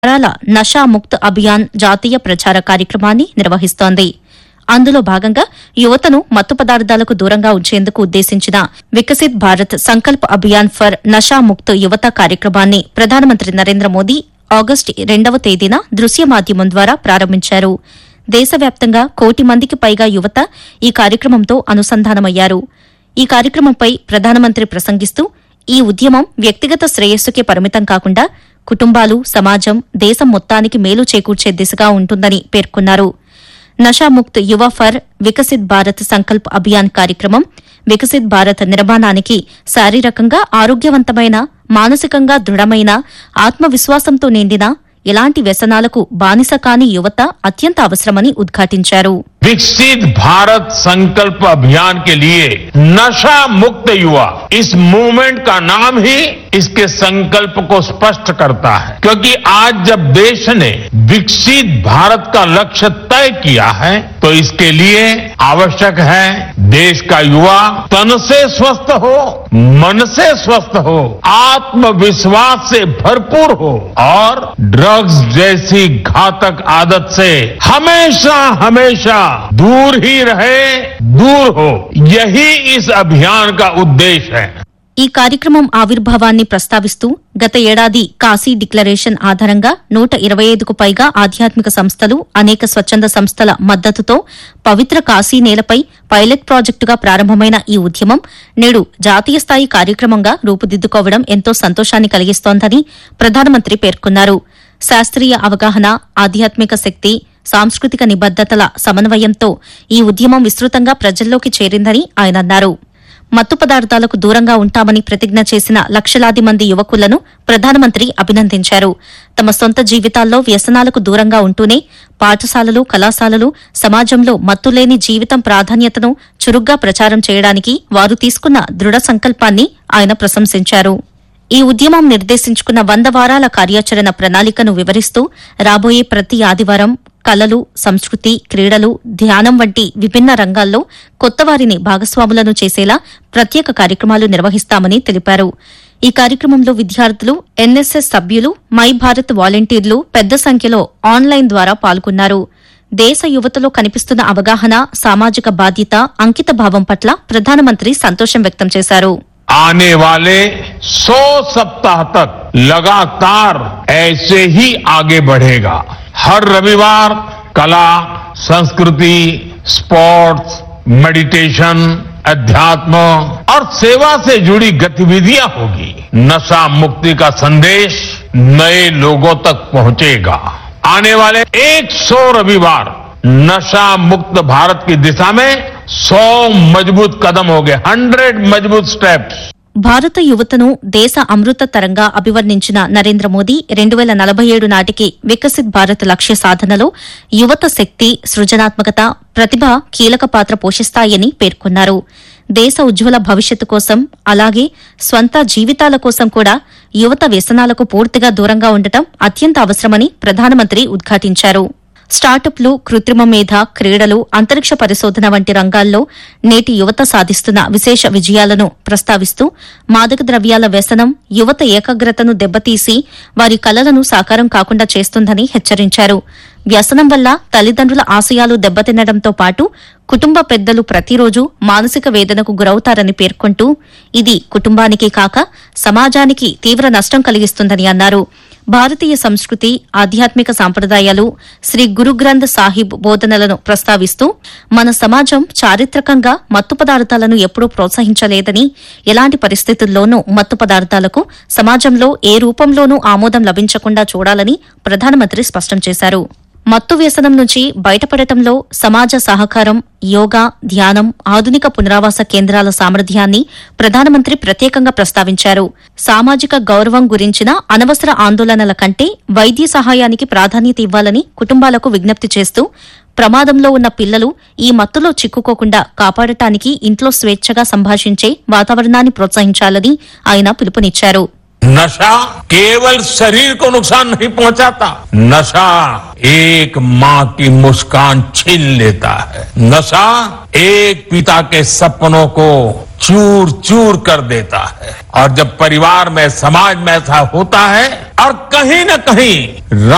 వారాల నషా ముక్త్ అభియాన్ జాతీయ ప్రచార కార్యక్రమాన్ని నిర్వహిస్తోంది అందులో భాగంగా యువతను మత్తు పదార్థాలకు దూరంగా ఉంచేందుకు ఉద్దేశించిన వికసిత్ భారత్ సంకల్ప్ అభియాన్ ఫర్ నషా ముక్త్ యువత కార్యక్రమాన్ని ప్రధానమంత్రి నరేంద్ర మోదీ ఆగస్టు రెండవ తేదీన దృశ్య మాధ్యమం ద్వారా ప్రారంభించారు దేశవ్యాప్తంగా కోటి మందికి పైగా యువత ఈ కార్యక్రమంతో అనుసంధానమయ్యారు ఈ కార్యక్రమంపై ప్రధానమంత్రి ప్రసంగిస్తూ ఈ ఉద్యమం వ్యక్తిగత శ్రేయస్సుకే పరిమితం కాకుండా కుటుంబాలు సమాజం దేశం మొత్తానికి మేలు చేకూర్చే దిశగా ఉంటుందని పేర్కొన్నారు నషాముక్త్ యువ ఫర్ వికసిత్ భారత్ సంకల్ప్ అభియాన్ కార్యక్రమం వికసిత్ భారత్ నిర్మాణానికి శారీరకంగా ఆరోగ్యవంతమైన మానసికంగా దృఢమైన ఆత్మవిశ్వాసంతో నిండిన ఎలాంటి వ్యసనాలకు బానిస కాని యువత అత్యంత అవసరమని ఉద్ఘాటించారు विकसित भारत संकल्प अभियान के लिए नशा मुक्त युवा इस मूवमेंट का नाम ही इसके संकल्प को स्पष्ट करता है क्योंकि आज जब देश ने विकसित भारत का लक्ष्य तय किया है तो इसके लिए आवश्यक है देश का युवा तन से स्वस्थ हो मन से स्वस्थ हो आत्मविश्वास से भरपूर हो और ड्रग्स जैसी घातक आदत से हमेशा हमेशा दूर ही रहे दूर हो यही इस अभियान का उद्देश्य है ఈ కార్యక్రమం ఆవిర్భావాన్ని ప్రస్తావిస్తూ గత ఏడాది కాశీ డిక్లరేషన్ ఆధారంగా నూట ఇరవై ఐదుకు పైగా ఆధ్యాత్మిక సంస్థలు అనేక స్వచ్ఛంద సంస్థల మద్దతుతో పవిత్ర కాశీ నేలపై పైలట్ ప్రాజెక్టుగా ప్రారంభమైన ఈ ఉద్యమం నేడు జాతీయ స్థాయి కార్యక్రమంగా రూపుదిద్దుకోవడం ఎంతో సంతోషాన్ని కలిగిస్తోందని ప్రధానమంత్రి పేర్కొన్నారు శాస్త్రీయ అవగాహన ఆధ్యాత్మిక శక్తి సాంస్కృతిక నిబద్దతల సమన్వయంతో ఈ ఉద్యమం విస్తృతంగా ప్రజల్లోకి చేరిందని ఆయన అన్నారు మత్తు పదార్థాలకు దూరంగా ఉంటామని ప్రతిజ్ఞ చేసిన లక్షలాది మంది యువకులను ప్రధానమంత్రి అభినందించారు తమ సొంత జీవితాల్లో వ్యసనాలకు దూరంగా ఉంటూనే పాఠశాలలు కళాశాలలు సమాజంలో మత్తులేని జీవితం ప్రాధాన్యతను చురుగ్గా ప్రచారం చేయడానికి వారు తీసుకున్న దృఢ సంకల్పాన్ని ఆయన ప్రశంసించారు ఈ ఉద్యమం నిర్దేశించుకున్న వంద వారాల కార్యాచరణ ప్రణాళికను వివరిస్తూ రాబోయే ప్రతి ఆదివారం కళలు సంస్కృతి క్రీడలు ధ్యానం వంటి విభిన్న రంగాల్లో కొత్త వారిని భాగస్వాములను చేసేలా ప్రత్యేక కార్యక్రమాలు నిర్వహిస్తామని తెలిపారు ఈ కార్యక్రమంలో విద్యార్థులు ఎన్ఎస్ఎస్ సభ్యులు మై భారత్ వాలంటీర్లు పెద్ద సంఖ్యలో ఆన్లైన్ ద్వారా పాల్గొన్నారు దేశ యువతలో కనిపిస్తున్న అవగాహన సామాజిక బాధ్యత అంకిత భావం పట్ల ప్రధానమంత్రి సంతోషం వ్యక్తం చేశారు आने वाले 100 सप्ताह तक लगातार ऐसे ही आगे बढ़ेगा हर रविवार कला संस्कृति स्पोर्ट्स मेडिटेशन अध्यात्म और सेवा से जुड़ी गतिविधियां होगी नशा मुक्ति का संदेश नए लोगों तक पहुंचेगा आने वाले 100 रविवार नशा मुक्त भारत की दिशा में 100 मजबूत कदम हो गए 100 मजबूत स्टेप्स భారత యువతను దేశ అమృత తరంగా అభివర్ణించిన నరేంద్ర మోదీ రెండు వేల నలభై ఏడు నాటికి వికసిత్ భారత్ లక్ష్య సాధనలో యువత శక్తి సృజనాత్మకత ప్రతిభ కీలక పాత్ర పోషిస్తాయని పేర్కొన్నారు దేశ ఉజ్వల భవిష్యత్తు కోసం అలాగే స్వంత జీవితాల కోసం కూడా యువత వ్యసనాలకు పూర్తిగా దూరంగా ఉండటం అత్యంత అవసరమని ప్రధానమంత్రి ఉద్ఘాటించారు స్టార్టప్లు కృత్రిమ మేధ క్రీడలు అంతరిక్ష పరిశోధన వంటి రంగాల్లో నేటి యువత సాధిస్తున్న విశేష విజయాలను ప్రస్తావిస్తూ మాదక ద్రవ్యాల వ్యసనం యువత ఏకాగ్రతను దెబ్బతీసి వారి కలలను సాకారం కాకుండా చేస్తుందని హెచ్చరించారు వ్యసనం వల్ల తల్లిదండ్రుల ఆశయాలు దెబ్బతినడంతో పాటు కుటుంబ పెద్దలు ప్రతిరోజు మానసిక వేదనకు గురవుతారని పేర్కొంటూ ఇది కుటుంబానికి కాక సమాజానికి తీవ్ర నష్టం కలిగిస్తుందని అన్నారు భారతీయ సంస్కృతి ఆధ్యాత్మిక సాంప్రదాయాలు శ్రీ గురు గ్రంథ్ సాహిబ్ బోధనలను ప్రస్తావిస్తూ మన సమాజం చారిత్రకంగా మత్తు పదార్థాలను ఎప్పుడూ ప్రోత్సహించలేదని ఎలాంటి పరిస్థితుల్లోనూ మత్తు పదార్థాలకు సమాజంలో ఏ రూపంలోనూ ఆమోదం లభించకుండా చూడాలని ప్రధానమంత్రి స్పష్టం చేశారు మత్తు వ్యసనం నుంచి బయటపడటంలో సమాజ సహకారం యోగా ధ్యానం ఆధునిక పునరావాస కేంద్రాల సామర్థ్యాన్ని ప్రధానమంత్రి ప్రత్యేకంగా ప్రస్తావించారు సామాజిక గౌరవం గురించిన అనవసర ఆందోళనల కంటే వైద్య సహాయానికి ప్రాధాన్యత ఇవ్వాలని కుటుంబాలకు విజ్ఞప్తి చేస్తూ ప్రమాదంలో ఉన్న పిల్లలు ఈ మత్తులో చిక్కుకోకుండా కాపాడటానికి ఇంట్లో స్వేచ్ఛగా సంభాషించే వాతావరణాన్ని ప్రోత్సహించాలని ఆయన పిలుపునిచ్చారు नशा केवल शरीर को नुकसान नहीं पहुंचाता नशा एक माँ की मुस्कान छीन लेता है नशा एक पिता के सपनों को चूर चूर कर देता है और जब परिवार में समाज में ऐसा होता है और कहीं न कहीं